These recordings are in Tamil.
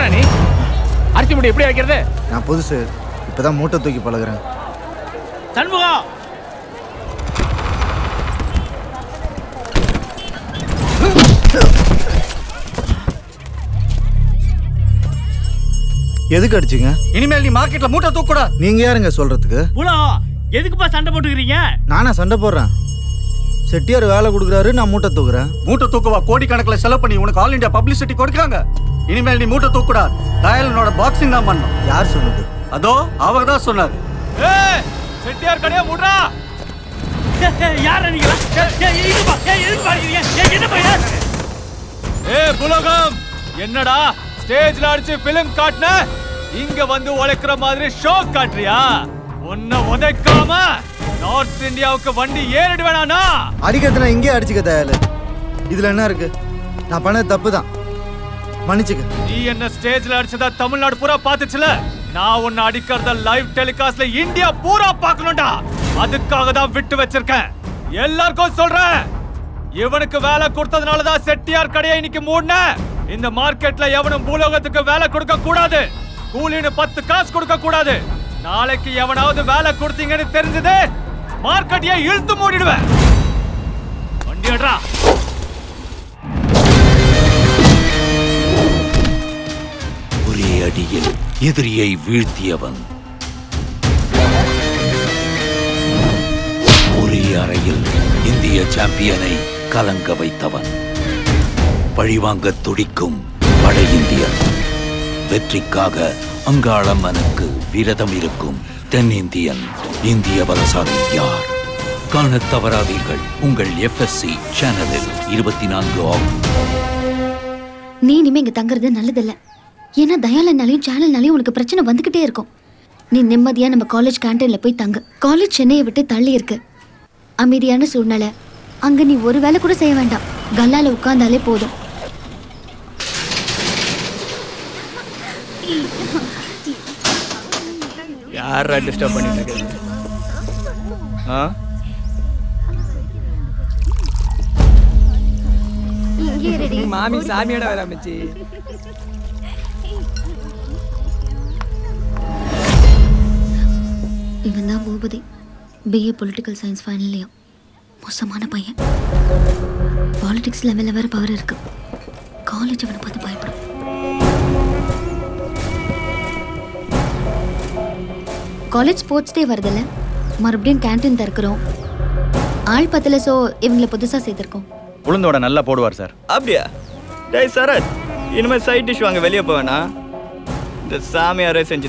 யாரா நீ அரிசி முடி எப்படி வைக்கிறது நான் புதுசு இப்பதான் மூட்டை தூக்கி பழகுறேன் சண்முகம் எதுக்கு அடிச்சீங்க இனிமேல் நீ மார்க்கெட்ல மூட்டை தூக்கூடா நீங்க யாருங்க சொல்றதுக்கு புலம் எதுக்குப்பா சண்டை போட்டுக்கிறீங்க நானா சண்டை போடுறேன் செட்டியார் வேலை கொடுக்குறாரு நான் மூட்டை தூக்குறேன் மூட்டை தூக்குவா கோடிக்கணக்கில் செலவு பண்ணி உனக்கு ஆல் இந்தியா பப்ளிசிட்டி கொடுக்குறாங்க இனிமேல் நீ மூட்டை தூக்குடா டயலனோட பாக்ஸிங் தான் பண்ணும் யார் சொன்னது அதோ அவர் தான் சொன்னார் ஏய் செட்டியார் கடையா மூடுறா யார நீங்களா ஏய், ஏய், இதுப்பா ஏய், எதுக்கு பாருக்கிறீங்க ஏய், என்னப்பா இது? ஏய் புலகம் என்னடா ஸ்டேஜ்ல அடிச்சு பிலிம் காட்டுன இங்க வந்து உழைக்கிற மாதிரி ஷோ காட்டுறியா உன்னை உதைக்காம நார்த் இந்தியாவுக்கு வண்டி ஏறிடு வேணானா அடிக்கிறதுனா இங்கே அடிச்சுக்க தயாரு இதுல என்ன இருக்கு நான் பண்ணது தப்பு தான் மன்னிச்சுக்க நீ என்ன ஸ்டேஜ்ல அடிச்சதா தமிழ்நாடு பூரா பாத்துச்சுல நான் உன்னை அடிக்கிறத லைவ் டெலிகாஸ்ட்ல இந்தியா பூரா பார்க்கணும்டா அதுக்காக தான் விட்டு வச்சிருக்கேன் எல்லாருக்கும் சொல்றேன் இவனுக்கு வேலை கொடுத்ததுனால தான் செட்டியார் கடையை இன்னைக்கு மூடின இந்த மார்க்கெட்ல எவனும் பூலோகத்துக்கு வேலை கொடுக்க கூடாது கூலின்னு பத்து காசு கொடுக்க கூடாது நாளைக்கு எவனாவது வேலை கொடுத்தீங்கன்னு தெரிஞ்சது மார்க்கெட்டையே இழுத்து மூடிடுவேன் வண்டி எடுறா ஒரே அடியில் எதிரியை வீழ்த்தியவன் ஒரே அறையில் இந்திய சாம்பியனை கலங்க வைத்தவன் பழிவாங்க துடிக்கும் வட இந்தியன் வெற்றிக்காக அங்காளம்மனுக்கு விரதம் இருக்கும் தென்னிந்தியன் இந்திய பலசாலி யார் காணத் தவறாதீர்கள் உங்கள் எஃப்எஸ்சி சேனலில் இருபத்தி நான்கு ஆகும் நீ இனிமே இங்க தங்குறது நல்லதில்ல ஏன்னா தயாலனாலையும் சேனல்னாலையும் உனக்கு பிரச்சனை வந்துகிட்டே இருக்கும் நீ நிம்மதியா நம்ம காலேஜ் கேண்டீன்ல போய் தங்கு காலேஜ் சென்னையை விட்டு தள்ளி இருக்கு அமைதியான சூழ்நிலை அங்க நீ ஒரு வேலை கூட செய்ய வேண்டாம் கல்லால உட்கார்ந்தாலே போதும் யாரா டிஸ்டர்ப் பண்ணிட்டு இருக்கிறது ஆ மாமி சாமியோட வர மச்சி இவன் தான் Boopathi BA political science final year மோசமான பையன் பாலிடிக்ஸ் லெவலில் வேற பவர் இருக்கு காலேஜ் அவனை பார்த்து பயப்படும் காலேஜ் ஸ்போர்ட்ஸ் டே வருதுல்ல மறுபடியும் கேண்டீன் திறக்கிறோம் ஆள் பத்தல ஸோ இவங்களை புதுசாக சேர்த்துருக்கோம் உளுந்தோட நல்லா போடுவார் சார் அப்படியா டேய் சரத் இனிமே சைட் டிஷ் வாங்க வெளியே போவேனா இந்த சாமியாரே செஞ்சு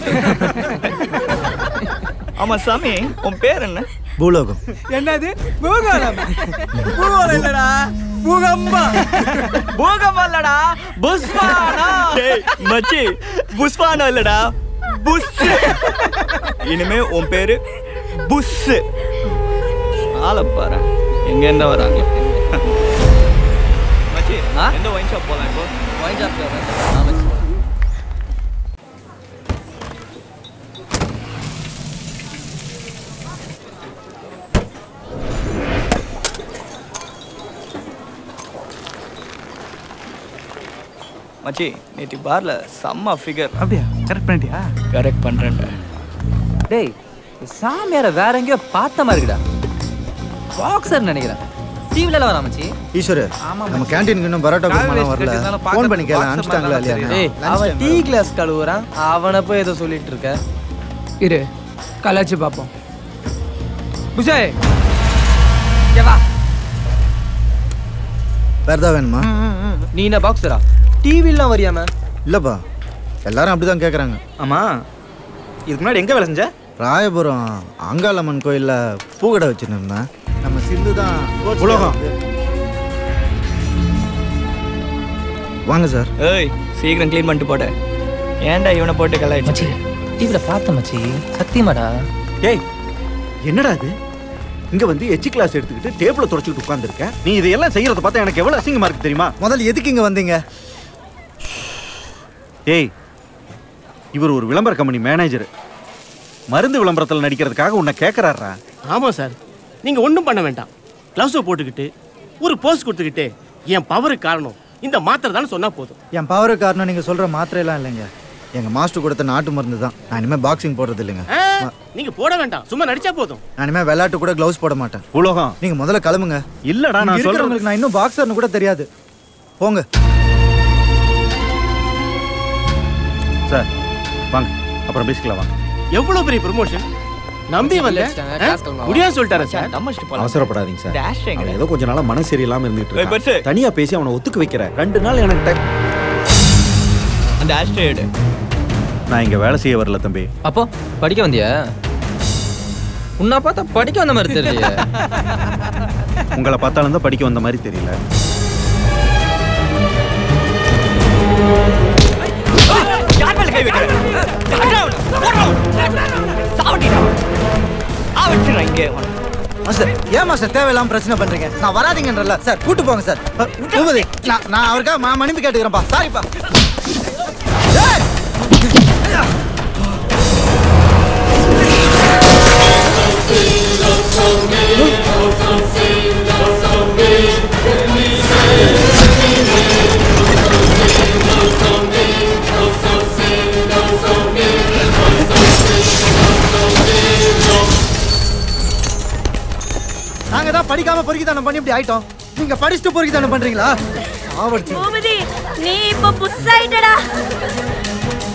ஆமா சாமி உன் பேர் என்ன பூலோகம் என்னது பூகோளம் பூகோளம் இல்லடா பூகம்பா பூகம்பம் இல்லடா புஷ்பானா டேய் மச்சி புஷ்பானா இல்லடா புஷ் இனிமே உன் பேரு புஷ் ஆளை பாரு எங்க என்ன வராங்க மச்சி எந்த ஒயின் ஷாப் போலாம் இப்போ ஒயின் ஷாப் மச்சி நேற்று பார்ல செம்ம ஃபிகர் அப்படியா கரெக்ட் பண்ணிட்டியா கரெக்ட் பண்றேன்டா டேய் சாமியார வேற எங்கேயோ பார்த்த மாதிரி இருக்குடா பாக்ஸர் நினைக்கிறேன் டிவில வர மச்சி ஈஸ்வரு நம்ம கேண்டீனுக்கு இன்னும் பரோட்டா குருமாலாம் வரல ஃபோன் பண்ணி கேள அனுப்பிச்சிட்டாங்களா இல்லையா டேய் அவன் டீ கிளாஸ் கழுவுறான் அவனை போய் ஏதோ சொல்லிட்டு இருக்க இரு கலாச்சி பார்ப்போம் புஷாய் இங்க வா வேற ஏதாவது வேணுமா நீ என்ன பாக்ஸரா டிவிலாம் வரியாம இல்லப்பா எல்லாரும் அப்படிதான் கேக்குறாங்க ஆமா இதுக்கு முன்னாடி எங்க வேலை செஞ்ச ராயபுரம் அங்காளம்மன் கோயில்ல பூக்கடை வச்சுருந்தேன் நம்ம சிந்து தான் உலகம். வாங்க சார் ஏய் சீக்கிரம் க்ளீன் பண்ணிட்டு போட ஏன்டா இவனை போட்டு கலாய்ச்சி டிவில பார்த்த மச்சி சத்தியமாடா ஏய் என்னடா இது இங்க வந்து எச்சி கிளாஸ் எடுத்துக்கிட்டு டேபிள தொடச்சிட்டு உட்கார்ந்திருக்க நீ இதையெல்லாம் செய்யறத பார்த்தா எனக்கு எவ்வளவு அசிங்கமா இருக்கு தெரியுமா முதல்ல எதுக்கு இங்க வந்தீங்க ஏய் இவர் ஒரு விளம்பர கம்பெனி மேனேஜர் மருந்து விளம்பரத்தில் நடிக்கிறதுக்காக உன்னை கேட்கறாரா ஆமாம் சார் நீங்கள் ஒன்றும் பண்ண வேண்டாம் க்ளவுஸை போட்டுக்கிட்டு ஒரு போஸ் கொடுத்துக்கிட்டு என் பவருக்கு காரணம் இந்த மாத்திரை தான் சொன்னா போதும் என் பவர் காரணம் நீங்க சொல்ற மாத்திரையெல்லாம் இல்லைங்க எங்க மாஸ்டர் கொடுத்த நாட்டு மருந்து தான் நான் இனிமே பாக்ஸிங் போடுறது இல்லைங்க ஆ, நீங்க போட வேண்டாம் சும்மா நடிச்சா போதும் நான் இனிமே விளையாட்டு கூட க்ளவுஸ் போட மாட்டேன் உலகம் நீங்க முதல்ல கிளம்புங்க இல்லடா இங்க நான் சொல்றேன் இருக்கிறவங்களுக்கு நான் இன்னும் பாக்ஸர்னு கூட தெரியாது போங்க சார் வாங்க அப்புறம் பேசிக்கலாம் வாங்க எவ்வளவு பெரிய ப்ரமோஷன் நம்பி வந்த முடியாது சொல்லிட்டாரா சார் அவசரப்படாதீங்க சார் Dash எங்க? அவன் ஏதோ கொஞ்ச நாளா மனசு சரியில்லாம இருந்துட்டு ஏய், பெருசு. இருக்கான் தனியா பேசி அவனை ஒத்துக்க வைக்கிறேன் ரெண்டு நாள் எனக்கு டைம் அந்த ஆஸ்ட்ரேடு நான் இங்க வேலை செய்ய வரல தம்பி அப்போ படிக்க வந்தியா உன்னை பார்த்தா படிக்க வந்த மாதிரி தெரியலையே உங்களை பார்த்தாலும் தான் படிக்க வந்த மாதிரி தெரியல யார் மேல கை வைக்கிற சாவட்டிடுறேன் இங்கே மாஸ்டர் ஏன் மாஸ்டர் தேவையில்லாம பிரச்சனை பண்றீங்க நான் வராதீங்கன்றல சார் கூட்டு போங்க சார் அ, பூபதி நான் நான் அவருக்காக மா- மன்னிப்பு கேட்டுக்கிறேன்ப்பா சாரிப்பா ஏய்! நாங்க தான் படிக்காம பொறுக்கிதானம் பண்ணி இப்படி ஆயிட்டோம் நீங்க படிச்சுட்டு பொறுக்கிதானம் பண்றீங்களா சாவடிச்சு பூபதி நீ இப்ப புஷ் ஆயிட்டடா